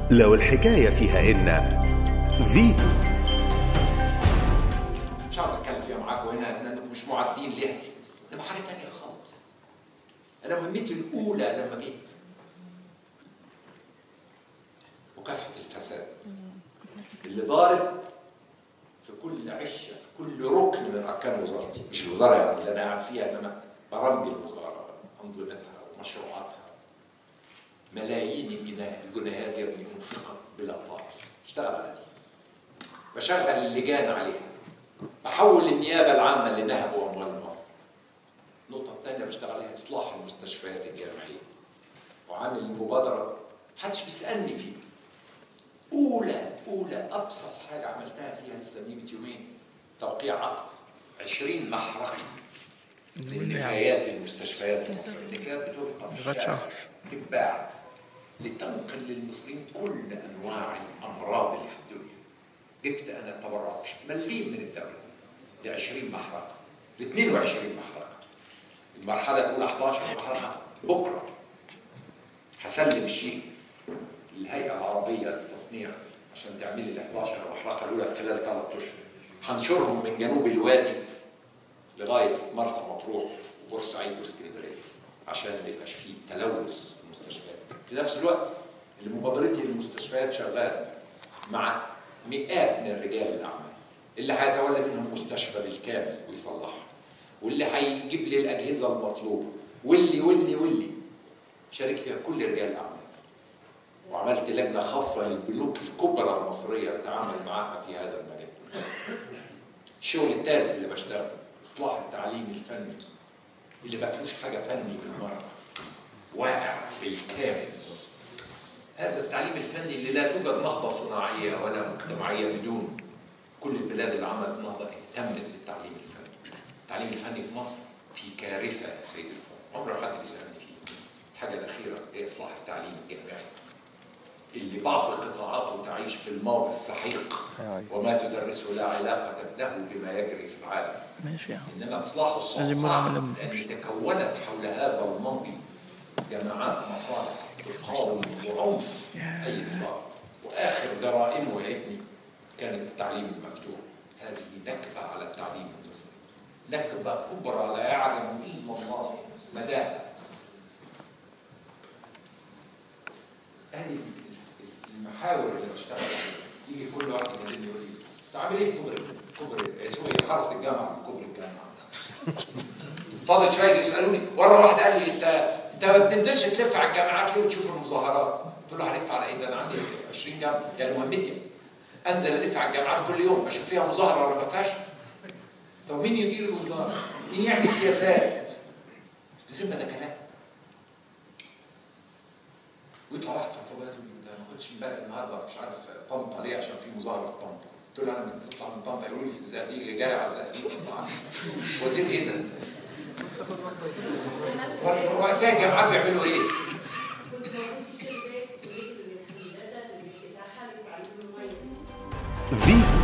لو الحكاية فيها إن فيتو مش عاوز اتكلم فيها معاكم هنا لان مش معدين ليها انما حاجه تانية خالص انا مهمتي الاولى لما جيت مكافحه الفساد اللي ضارب في كل عشه في كل ركن من اركان وزارتي مش الوزاره يعني اللي انا قاعد فيها انما برامج الوزاره انظمتها ومشروعاتها ملايين الجنيه الجنيهات يا ابني انفقت بلا باطل اشتغل على دي بشغل اللجان عليها بحول النيابه العامه اللي نهبوا اموال مصر النقطه الثانيه بشتغل عليها اصلاح المستشفيات الجامعيه وعامل مبادره محدش بيسالني فيها اولى اولى ابسط حاجه عملتها فيها لسه من يومين توقيع عقد 20 محرقه لنفايات المستشفيات المصريه النفايات بتوقف في لغاية الشارع شهر. تتباع لتنقل للمصريين كل انواع الامراض اللي في الدنيا جبت انا تبرعات مليم من الدوله ل 20 محرقه ل 22 محرقه المرحله الاولى 11 محرقه بكره هسلم الشيء للهيئه العربيه للتصنيع عشان تعمل لي ال 11 محرقه الاولى في خلال ثلاث اشهر هنشرهم من جنوب الوادي لغايه مرسى مطروح وبورسعيد واسكندريه عشان ما يبقاش فيه تلوث في المستشفيات في نفس الوقت اللي مبادرتي للمستشفيات شغاله مع مئات من رجال الاعمال اللي هيتولى منهم مستشفى بالكامل ويصلحها واللي هيجيب لي الاجهزه المطلوبه واللي واللي واللي شارك فيها كل رجال الاعمال وعملت لجنه خاصه للبنوك الكبرى المصريه بتعامل معاها في هذا المجال الشغل الثالث اللي بشتغله اصلاح التعليم الفني اللي ما فيهوش حاجه فني بالمره واقع بالكامل هذا التعليم الفني اللي لا توجد نهضه صناعيه ولا مجتمعيه بدون كل البلاد اللي عملت نهضه اهتمت بالتعليم الفني التعليم الفني في مصر في كارثه يا سيدي الفاضل عمر ما حد بيسالني فيه الحاجه الاخيره هي اصلاح التعليم الجامعي اللي بعض قطاعاته تعيش في الماضي السحيق أيوة. وما تدرسه لا علاقه له بما يجري في العالم ماشي يا عم انما اصلاحه الصعب لازم صعب نعمل لهم لان تكونت حول هذا الماضي جماعات مصالح تقاوم بعنف اي اصلاح واخر جرائمه يا ابني كانت التعليم المفتوح هذه نكبه على التعليم المصري نكبه كبرى لا يعلم الا الله مداها هذه المحاور اللي بشتغل عليها يجي كل واحد يكلمني يقول لي انت عامل ايه في كوبري كوبري اسمه ايه حرس الجامعه كوبري الجامعه فاضل شويه يسالوني مره واحد قال لي انت انت ما بتنزلش تلف على الجامعات ليه وتشوف المظاهرات؟ قلت له هلف على ايه ده انا عندي 20 جامعه يعني مهمتي انزل الف على الجامعات كل يوم اشوف فيها مظاهره ولا ما فيهاش طب مين يدير الوزاره؟ مين يعمل سياسات؟ بذمه ده كلام ويطلع واحد في الفضائيات يقول لي ده ما كنتش امبارح النهارده مش عارف طنطا ليه عشان في مظاهره في طنطا قلت له انا بطلع من طنطا يقولوا لي في الزقازيق جاي على الزقازيق وزير ايه ده؟ رؤساء الجامعات بيعملوا ايه؟ فيتو